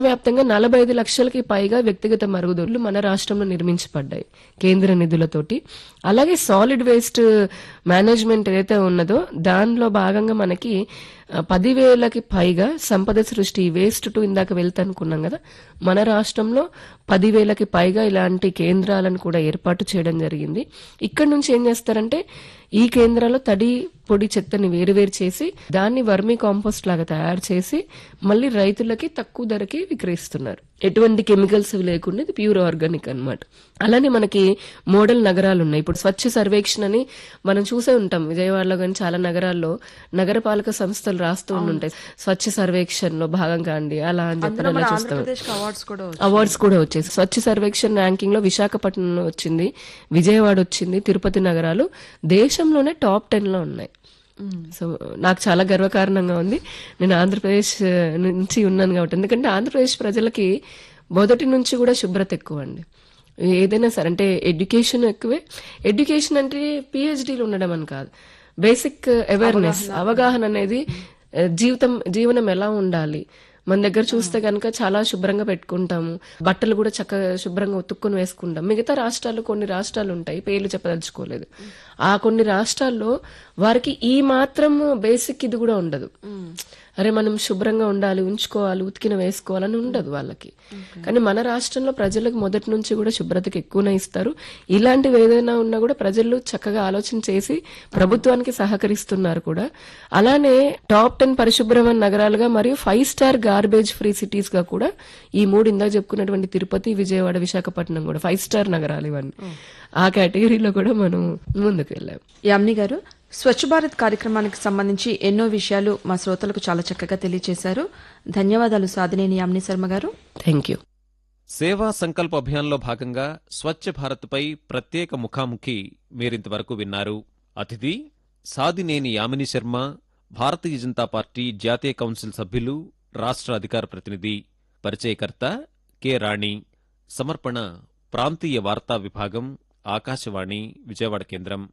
వ్యాప్తంగా నలభై ఐదు లక్షలకి పైగా వ్యక్తిగత మరుగుదొడ్లు మన రాష్ట్రంలో నిర్మించబడ్డాయి కేంద్ర నిధులతోటి అలాగే సాలిడ్ వేస్ట్ మేనేజ్మెంట్ ఏదైతే ఉన్నదో దానిలో భాగంగా మనకి ఆ, పదివేలకి పైగా సంపద సృష్టి వేస్ట్ టు ఇందాక వెళ్తానుకున్నాం కదా మన రాష్ట్రంలో పదివేలకి పైగా ఇలాంటి కేంద్రాలను కూడా ఏర్పాటు చేయడం జరిగింది ఇక్కడ నుంచి ఏం చేస్తారంటే ఈ కేంద్రాల్లో తడి పొడి చెత్తని వేరువేరు చేసి దాన్ని వర్మీ కాంపోస్ట్ లాగా తయారు చేసి మళ్ళీ రైతులకి తక్కువ ధరకి విక్రయిస్తున్నారు ఎటువంటి కెమికల్స్ లేకుండా ఇది ప్యూర్ ఆర్గానిక్ అన్నమాట అలానే మనకి మోడల్ నగరాలు ఉన్నాయి ఇప్పుడు స్వచ్ఛ సర్వేక్షణ అని మనం చూసే ఉంటాం విజయవాడలో కానీ చాలా నగరాల్లో నగరపాలక సంస్థలు రాస్తూ ఉంటుంటాయి స్వచ్ఛ సర్వేక్షణలో భాగంగా అండి అలా అని చెప్పి అందులో మన అలా చూస్తాం ఆంధ్రప్రదేశ్ అవార్డ్స్ కూడా వచ్చాయి. అవార్డ్స్ కూడా వచ్చేసి స్వచ్ఛ సర్వేక్షణ్ ర్యాంకింగ్ లో విశాఖపట్నం వచ్చింది విజయవాడ వచ్చింది తిరుపతి నగరాలు దేశంలోనే టాప్ టెన్ లో ఉన్నాయి సో నాకు చాలా గర్వకారణంగా ఉంది నేను ఆంధ్రప్రదేశ్ ఆ, నుంచి ఉన్నాను కాబట్టి ఎందుకంటే ఆంధ్రప్రదేశ్ ప్రజలకి మొదటి నుంచి కూడా శుభ్రత ఎక్కువ అండి ఏదైనా సరే అంటే ఎడ్యుకేషన్ ఎక్కువే ఎడ్యుకేషన్ అంటే పిహెచ్డీలు ఉండడం అని కాదు బేసిక్ అవేర్నెస్ అవగాహన అనేది ఆ, జీవితం జీవనం ఎలా ఉండాలి మన దగ్గర చూస్తే కనుక చాలా శుభ్రంగా పెట్టుకుంటాము బట్టలు కూడా చక్కగా శుభ్రంగా ఉతుక్కుని వేసుకుంటాం మిగతా రాష్ట్రాలు కొన్ని రాష్ట్రాలు ఉంటాయి పేర్లు చెప్పదలుచుకోలేదు ఆ కొన్ని రాష్ట్రాల్లో వారికి ఈ మాత్రం బేసిక్ ఇది కూడా ఉండదు అరే మనం శుభ్రంగా ఉండాలి ఉంచుకోవాలి ఉతికిన వేసుకోవాలని ఉండదు వాళ్ళకి కానీ మన రాష్ట్రంలో ప్రజలకు మొదటి నుంచి కూడా శుభ్రతకి ఎక్కువనే ఇస్తారు ఇలాంటివి ఏదైనా ఉన్నా కూడా ప్రజలు చక్కగా ఆలోచన చేసి ప్రభుత్వానికి సహకరిస్తున్నారు కూడా అలానే టాప్ టెన్ పరిశుభ్రమైన నగరాలుగా మరియు five star garbage free cities గా కూడా ఈ మూడు ఇందాక చెప్పుకున్నటువంటి తిరుపతి విజయవాడ విశాఖపట్నం కూడా ఫైవ్ స్టార్ నగరాలు ఇవన్నీ ఆ కేటగిరీలో కూడా మనం ముందుకు వెళ్ళాం యామిని గారు స్వచ్ఛ భారత్ కార్యక్రమానికి సంబంధించి ఎన్నో విషయాలు మా శ్రోతలకు చాలా చక్కగా తెలియజేశారు ధన్యవాదాలు సాధినేని యామిని శర్మ గారు థ్యాంక్ యూ సేవా సంకల్ప అభియాన్లో భాగంగా స్వచ్ఛ భారత్పై ప్రత్యేక ముఖాముఖి మీరింతవరకు విన్నారు అతిథి సాదినేని యామిని శర్మ భారతీయ జనతా పార్టీ జాతీయ కౌన్సిల్ సభ్యులు రాష్ట్ర అధికార ప్రతినిధి పరిచయకర్త కె రాణి సమర్పణ ప్రాంతీయ వార్తా విభాగం ఆకాశవాణి విజయవాడ కేంద్రం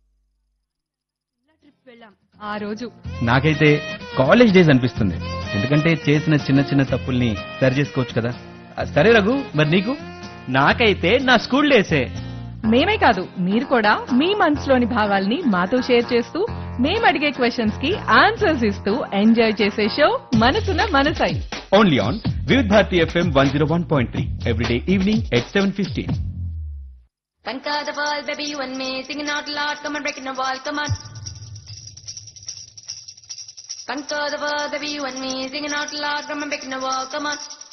ఆ రోజు నాకైతే కాలేజ్ డేస్ అనిపిస్తుంది ఎందుకంటే చేసిన చిన్న చిన్న తప్పుల్ని సరి చేసుకోవచ్చు కదా ఆ, సరే రఘు మరి నీకు నాకైతే నా స్కూల్ డేసే మేమే కాదు మీరు కూడా మీ మనసులోని భావాల్ని మాతో షేర్ చేస్తూ మేము అడిగే క్వశ్చన్స్ కి ఆన్సర్స్ ఇస్తూ ఎంజాయ్ చేసే show Manasuna Manasai only on Vividh Bharati FM one zero one point three everyday evening at seven fifteen Conquer the world, baby, you and me. Singing out loud, come on, breaking the wall, come on. Conquer the world, baby, you and me. Singing out loud, come on, breaking the wall, come on.